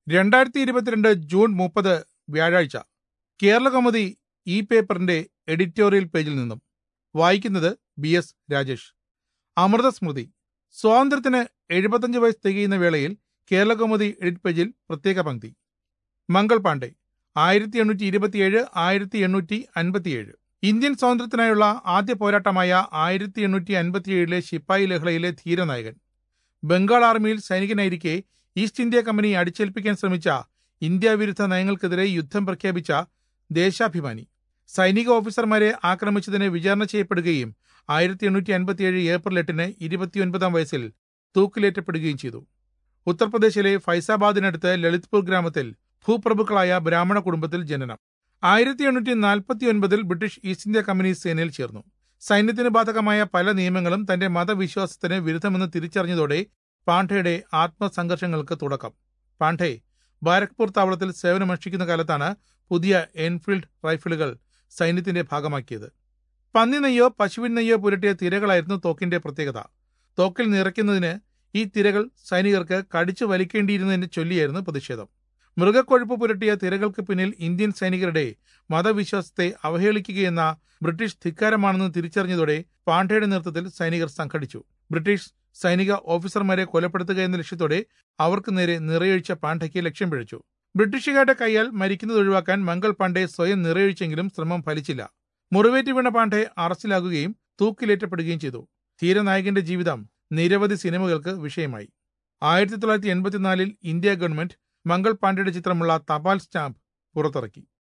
രണ്ടായിരത്തി ഇരുപത്തിരണ്ട് ജൂൺ മുപ്പത് വ്യാഴാഴ്ച കേരള കൗമുദി ഇ പേപ്പറിന്റെ എഡിറ്റോറിയൽ പേജിൽ നിന്നും വായിക്കുന്നത് ബി എസ് രാജേഷ് അമൃത സ്മൃതി സ്വാതന്ത്ര്യത്തിന് എഴുപത്തഞ്ച് വയസ്സ് തികയുന്ന വേളയിൽ കേരള കൗമുദി എഡിറ്റ് പേജിൽ പ്രത്യേക പങ്ക്തി മംഗൾ പാണ്ഡെ ആയിരത്തി എണ്ണൂറ്റി ഇരുപത്തിയേഴ് ആയിരത്തി എണ്ണൂറ്റി അൻപത്തിയേഴ് ഇന്ത്യൻ സ്വാതന്ത്ര്യത്തിനായുള്ള ആദ്യ പോരാട്ടമായ ആയിരത്തി എണ്ണൂറ്റി അൻപത്തിയേഴിലെ ശിപ്പായി ലഹളയിലെ ധീരനായകൻ ബംഗാൾ ആർമിയിൽ സൈനികനായിരിക്കെ ഈസ്റ്റ് ഇന്ത്യ കമ്പനി അടിച്ചേൽപ്പിക്കാൻ ശ്രമിച്ച ഇന്ത്യ വിരുദ്ധ നയങ്ങൾക്കെതിരെ യുദ്ധം പ്രഖ്യാപിച്ച ദേശാഭിമാനി സൈനിക ഓഫീസർമാരെ ആക്രമിച്ചതിന് വിചാരണ ചെയ്യപ്പെടുകയും ആയിരത്തി എണ്ണൂറ്റി അൻപത്തിയേഴ് ഏപ്രിൽ എട്ടിന് ഇരുപത്തിയൊൻപതാം വയസ്സിൽ തൂക്കിലേറ്റപ്പെടുകയും ചെയ്തു ഉത്തർപ്രദേശിലെ ഫൈസാബാദിനടുത്ത് ലളിത്പൂർ ഗ്രാമത്തിൽ ഭൂപ്രഭുക്കളായ ബ്രാഹ്മണ കുടുംബത്തിൽ ജനനം ആയിരത്തി എണ്ണൂറ്റി നാൽപ്പത്തി ഒൻപതിൽ ബ്രിട്ടീഷ് ഈസ്റ്റ് ഇന്ത്യ കമ്പനി സേനയിൽ ചേർന്നു സൈന്യത്തിന് ബാധകമായ പല നിയമങ്ങളും തന്റെ മതവിശ്വാസത്തിന് വിരുദ്ധമെന്ന് തിരിച്ചറിഞ്ഞതോടെ പാണ്ഡെയുടെ ആത്മസംഘർഷങ്ങൾക്ക് തുടക്കം പാണ്ഡെ ബാരക്പൂർ താവളത്തിൽ സേവനമനുഷ്ഠിക്കുന്ന കാലത്താണ് പുതിയ എൻഫീൽഡ് റൈഫിളുകൾ സൈന്യത്തിന്റെ ഭാഗമാക്കിയത് പന്നി നെയ്യോ പശുവിൻ നെയ്യോ പുരട്ടിയ തിരകളായിരുന്നു തോക്കിന്റെ പ്രത്യേകത തോക്കിൽ നിറയ്ക്കുന്നതിന് ഈ തിരകൾ സൈനികർക്ക് കടിച്ചു വലിക്കേണ്ടിയിരുന്നതിനെ ചൊല്ലിയായിരുന്നു പ്രതിഷേധം മൃഗക്കൊഴുപ്പ് പുരട്ടിയ തിരകൾക്ക് പിന്നിൽ ഇന്ത്യൻ സൈനികരുടെ മതവിശ്വാസത്തെ അവഹേളിക്കുകയെന്ന ബ്രിട്ടീഷ് ധിക്കാരമാണെന്ന് തിരിച്ചറിഞ്ഞതോടെ പാണ്ഡെയുടെ നേതൃത്വത്തിൽ സൈനികർ സംഘടിച്ചു ബ്രിട്ടീഷ് സൈനിക ഓഫീസർമാരെ കൊലപ്പെടുത്തുക എന്ന ലക്ഷ്യത്തോടെ അവർക്ക് നേരെ നിറയൊഴിച്ച പാണ്ഡയ്ക്ക് ലക്ഷ്യം പിഴച്ചു ബ്രിട്ടീഷുകാരുടെ കൈയാൽ മരിക്കുന്നത് ഒഴിവാക്കാൻ മംഗൾ പാണ്ഡെ സ്വയം നിറയൊഴിച്ചെങ്കിലും ശ്രമം ഫലിച്ചില്ല മുറിവേറ്റ് വീണ പാണ്ഡെ അറസ്റ്റിലാകുകയും തൂക്കിലേറ്റപ്പെടുകയും ചെയ്തു ധീരനായകന്റെ ജീവിതം നിരവധി സിനിമകൾക്ക് വിഷയമായി ആയിരത്തി തൊള്ളായിരത്തി എൺപത്തിനാലിൽ ഇന്ത്യ ഗവൺമെന്റ് മംഗൾ പാണ്ഡെയുടെ ചിത്രമുള്ള തപാൽ സ്റ്റാമ്പ് പുറത്തിറക്കി